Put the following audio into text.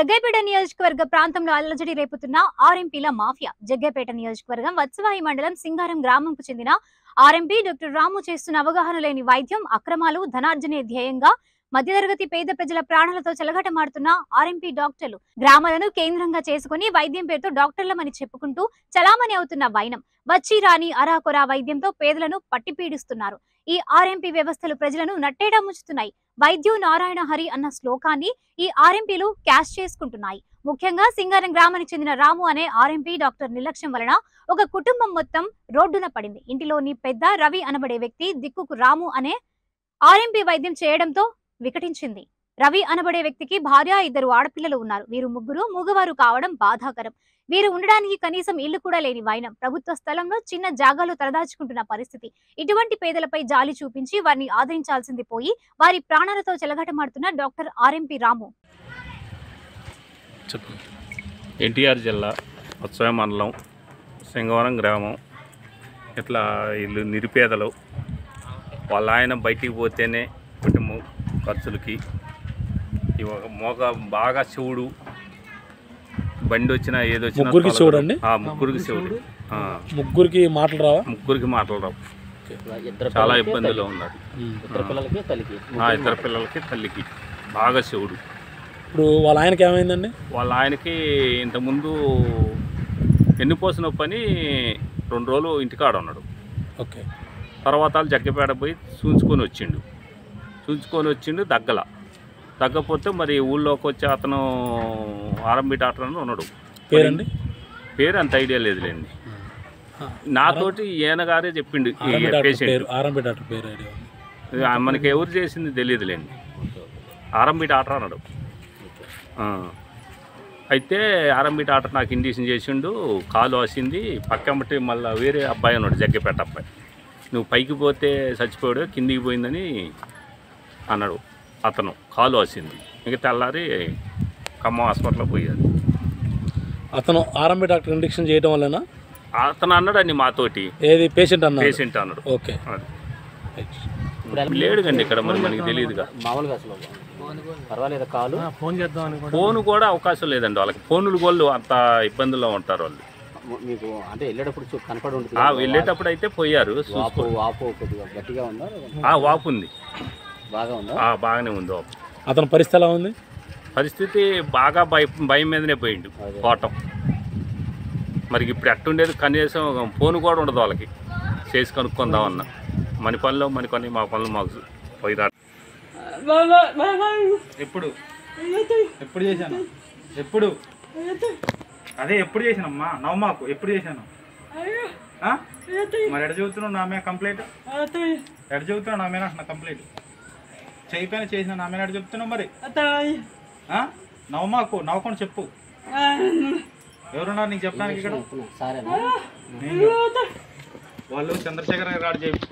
జగ్గైపేట నియోజకవర్గ ప్రాంతంలో అల్లజడి రేపుతున్న ఆర్ఎంపీల మాఫియా జగ్గైపేట నియోజకవర్గం వత్సవాయి మండలం సింగారం గ్రామంకు చెందిన ఆర్ఎంపీ డాక్టర్ రాము చేస్తున్న అవగాహన లేని వైద్యం అక్రమాలు ధనార్జనే ధ్యేయంగా మధ్యతరగతి పేద ప్రజల ప్రాణాలతో చెలగటమాడుతున్న ఆర్ఎంపీ డాక్టర్లు గ్రామాలను కేంద్రంగా చేసుకుని వైద్యం పేరుతో డాక్టర్లమని చెప్పుకుంటూ చలామణి అవుతున్న వైనం వచ్చి రాని అరాకొరా వైద్యంతో పేదలను పట్టిపీడిస్తున్నారు ఈ ఆర్ఎంపీ వ్యవస్థలు ప్రజలను నట్టేడా ముంచుతున్నాయి వైద్యు నారాయణ హరి అన్న శ్లోకాన్ని ఈ ఆర్ఎంపీలు క్యాష్ చేసుకుంటున్నాయి ముఖ్యంగా సింగారం గ్రామానికి చెందిన రాము అనే ఆర్ఎంపీ డాక్టర్ నిర్లక్ష్యం వలన ఒక కుటుంబం మొత్తం రోడ్డున పడింది ఇంటిలోని పెద్ద రవి అనబడే వ్యక్తి దిక్కుకు రాము అనే ఆర్ఎంపీ వైద్యం చేయడంతో వికటించింది రవి అనబడే వ్యక్తికి భార్య ఇద్దరు ఆడపిల్లలు ఉన్నారు వీరు ముగ్గురు మూగవారు కావడం బాధాకరం వీరు ఉండడానికి కనీసం ఇల్లు కూడా లేని వైనం ప్రభుత్వ స్థలంలో చిన్న జాగాలో తలదాచుకుంటున్న పరిస్థితి ఇటువంటి పేదలపై జాలి చూపించి వారిని ఆదరించాల్సింది పోయి వారి ప్రాణాలతో చెలగాటమాడుతున్న డాక్టర్ ఆర్ఎంపీ రాము చెప్పు ఎన్టీఆర్ జిల్లా ఉత్సవ మండలం సింగవరం గ్రామం ఇట్లా వీళ్ళు నిరుపేదలు వాళ్ళ ఆయన బయటికి పోతేనే కుటుంబం ఖర్చులకి ఈ ఒక మోగ బాగా శివుడు బండి వచ్చినా ఏది వచ్చినా ముగ్గురికి శివుడు అండి? ఆ, ముగ్గురికి శివుడు ఆ, ముగ్గురికి మాటలు రావా ముగ్గురికి మాటలు రావు ఇద్దరు చాలా పిల్లలకి ఇబ్బందులు తల్లి. ఉన్నారు ఇద్దరు పిల్లలకి తల్లికి ఆ ఇద్దరు పిల్లలకి తల్లికి బాగా శివుడు ఇప్పుడు వాళ్ళ ఆయనకి ఏమైందండి వాళ్ళ ఆయనకి ఇంతకుముందు ఎన్నిపోసిన పని రెండు రోజులు ఇంటికాడ ఉన్నాడు ఓకే తర్వాత వాళ్ళు జగ్గపేట పోయి చూంచుకొని వచ్చిండు చూంచుకొని వచ్చిండు దగ్గల తగ్గపోతే మరి ఊళ్ళోకి వచ్చి అతను ఆరంభి డాక్టర్ అని ఉన్నాడు పేరండి పేరు అంత ఐడియా లేదులేండి ఆ, నాతోటి ఈయన గారే చెప్పిండు ఈ ఆర్ఎంపీ డాక్టర్ పేషెంట్ పేరు ఆర్ఎంపీ డాక్టర్ పేరు ఐడియా ఉంది. మనకి ఎవరు చేసింది తెలియదులేండి ఆరంభి డాక్టర్ అన్నాడు ఆ. అయితే ఆరంభి డాక్టర్ నాకు ఇండిషన్ చేసిండు కాలు వాసింది పక్కమ్మటి మళ్ళీ వేరే అబ్బాయి ఉన్నాడు జగ్గపేట అబ్బాయి నువ్వు పైకి పోతే చచ్చిపోయాడు కిందికి పోయిందని అన్నాడు అతను కాలు వాసింది ఇంక తెల్లారి ఖమ్మం హాస్పిటల్లో పోయాడు అతను ఆర్ఎంపీ డాక్టర్ ఇండక్షన్ చేయడం వల్లనా అతను అన్నాడండి మాతోటి ఏది పేషెంట్ అన్నారు పేషెంట్ అన్నాడు ఓకే అది. రైట్. ఇప్పుడు ఎలా- లేడుగండి ఇక్కడ మరి మనకి తెలియదుగా మామూలుగా అసలు పర్వాలేదు కాలు ఫోన్ కూడా అవకాశం లేదండి వాళ్ళకి ఫోనులు గోళ్ళు అంత ఇబ్బందుల్లో ఉంటారు వాళ్ళు మీకు అంటే వెళ్ళేటప్పుడు చూ- కనపడి ఉంటుంది ఆ కదా, వెళ్ళేటప్పుడు అయితే పోయారు వాపు చూసుకో వాపు కొద్దిగా గట్టిగా ఉందా ఆ వాపు ఉంది బాగా ఉందా ఆ బాగానే ఉంది వాపు అతని పరిస్థితి ఎలా ఉంది పరిస్థితి బాగా భయం భయం మీదనే పోయిండు పోవటం మరి ఇప్పుడు ఎట్టుండేది కనీసం ఫోన్ కూడా ఉండదు వాళ్ళకి చేసి కనుక్కుందామన్నా మన పనిలో మన పని మా పనులు మాకు పోయి రా ఎప్పుడు ఎప్పుడు చేశాను ఎప్పుడు అదే ఎప్పుడు చేశానమ్మా నవమాకు ఎప్పుడు చేశాను ఆ? మరి ఎడ చెబుతున్నావు నా మీద కంప్లైంట్ ఎడ చెబుతున్నావు నా మీద నా కంప్లైంట్ చేయిపోయిన చేసిన నా మీద ఎడ చెప్తున్నావు మరి ఆ? నవమాకు నవ్వకుండా చెప్పు ఎవరున్నారు నీకు చెప్పడానికి ఇక్కడ సరేనా నేను వాళ్ళు చంద్రశేఖర్ గారు చేయించుకున్నారు